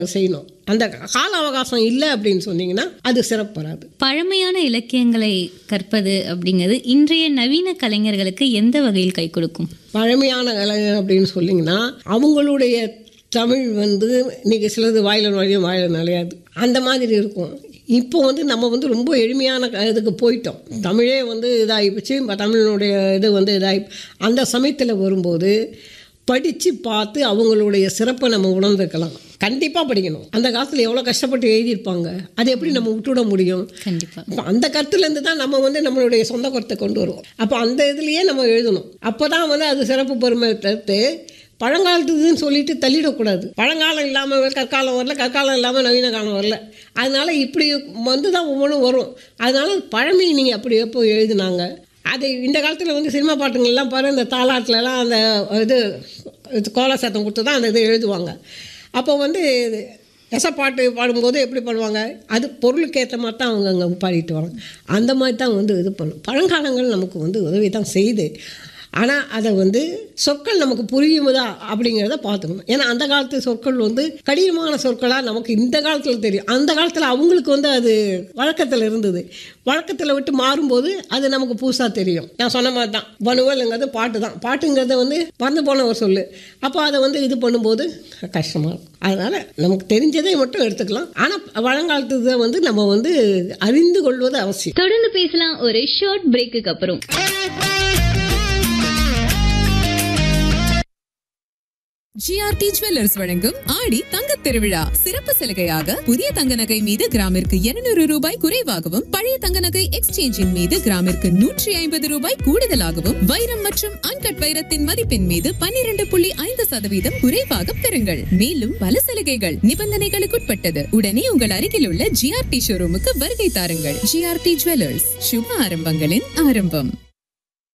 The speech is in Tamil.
செய்யணும் அந்த கால அவகாசம் இல்லை அப்படின்னு சொன்னீங்கன்னா அது சிறப்பு வராது பழமையான இலக்கியங்களை கற்பது அப்படிங்கிறது இன்றைய நவீன கலைஞர்களுக்கு எந்த வகையில் கை கொடுக்கும் பழமையான கலைஞர் அப்படின்னு சொன்னீங்கன்னா அவங்களுடைய தமிழ் வந்து இன்னைக்கு சிலது வாயில நுழையும் வாயில நுழையாது அந்த மாதிரி இருக்கும் இப்போ வந்து நம்ம வந்து ரொம்ப எளிமையான க- இதுக்கு போயிட்டோம் தமிழே வந்து இதாகிப்போச்சு இப்ப தமிழினுடைய இது வந்து இதாகி அந்த சமயத்தில் வரும்போது படித்து பார்த்து அவங்களுடைய சிறப்பை நம்ம உணர்ந்துக்கலாம் கண்டிப்பாக படிக்கணும் அந்த காலத்தில் எவ்வளோ கஷ்டப்பட்டு எழுதியிருப்பாங்க அதை எப்படி நம்ம விட்டுவிட முடியும் கண்டிப்பா அப்போ அந்த கருத்துலேருந்து தான் நம்ம வந்து நம்மளுடைய சொந்த கருத்தை கொண்டு வருவோம் அப்போ அந்த இதுலேயே நம்ம எழுதணும் அப்போ தான் வந்து அது சிறப்பு பெருமை தடுத்து பழங்காலத்துக்குன்னு சொல்லிட்டு தள்ளிடக்கூடாது பழங்காலம் இல்லாமல் கற்காலம் வரல கற்காலம் இல்லாமல் நவீன காலம் வரல அதனால இப்படி வந்து தான் ஒவ்வொன்றும் வரும் அதனால பழமை நீங்கள் அப்படி எப்போ எழுதுனாங்க அது இந்த காலத்தில் வந்து சினிமா பாட்டுங்கள்லாம் பாரு இந்த தாலாட்டுலலாம் அந்த இது இது கோல சத்தம் கொடுத்து தான் அந்த இதை எழுதுவாங்க அப்போ வந்து எசப்பாட்டு பாடும்போது எப்படி பாடுவாங்க அது பொருளுக்கு ஏற்ற மாதிரி தான் அவங்க அங்கே பாடிட்டு வராங்க அந்த மாதிரி தான் வந்து இது பண்ணும் பழங்காலங்கள் நமக்கு வந்து உதவி தான் செய்யுது ஆனால் அதை வந்து சொற்கள் நமக்கு புரியுதா அப்படிங்கிறத பார்த்துக்கணும் ஏன்னா அந்த காலத்து சொற்கள் வந்து கடினமான சொற்களாக நமக்கு இந்த காலத்தில் தெரியும் அந்த காலத்தில் அவங்களுக்கு வந்து அது வழக்கத்தில் இருந்தது வழக்கத்தில் விட்டு மாறும்போது அது நமக்கு புதுசாக தெரியும் நான் சொன்ன மாதிரி தான் வனுவலுங்கிறது பாட்டு தான் பாட்டுங்கிறத வந்து மறந்து போன ஒரு சொல்லு அப்போ அதை வந்து இது பண்ணும்போது கஷ்டமாக இருக்கும் அதனால் நமக்கு தெரிஞ்சதை மட்டும் எடுத்துக்கலாம் ஆனால் பழங்காலத்து இதை வந்து நம்ம வந்து அறிந்து கொள்வது அவசியம் தொடர்ந்து பேசலாம் ஒரு ஷார்ட் பிரேக்குக்கு அப்புறம் ஜிஆர்டி ஜுவல்லர்ஸ் வழங்கும் ஆடி தங்கத் திருவிழா சிறப்பு சலுகையாக புதிய தங்க நகை மீது கிராமிற்கு 200 ரூபாய் குறைவாகவும் பழைய தங்க நகை எக்ஸ்சேஞ்சின் மீது கிராமிற்கு நூற்றி ஐம்பது ரூபாய் கூடுதலாகவும் வைரம் மற்றும் அன்கட் வைரத்தின் மதிப்பின் மீது 12.5% புள்ளி ஐந்து சதவீதம் குறைவாக பெறுங்கள் மேலும் பல சலுகைகள் நிபந்தனைகளுக்குட்பட்டது உடனே உங்கள் அருகில் உள்ள ஜிஆர்டி ஷோரூமுக்கு வருகை தாருங்கள் ஜிஆர்டி ஜுவல்லர்ஸ் சுப ஆரம்பங்களின் ஆரம்பம்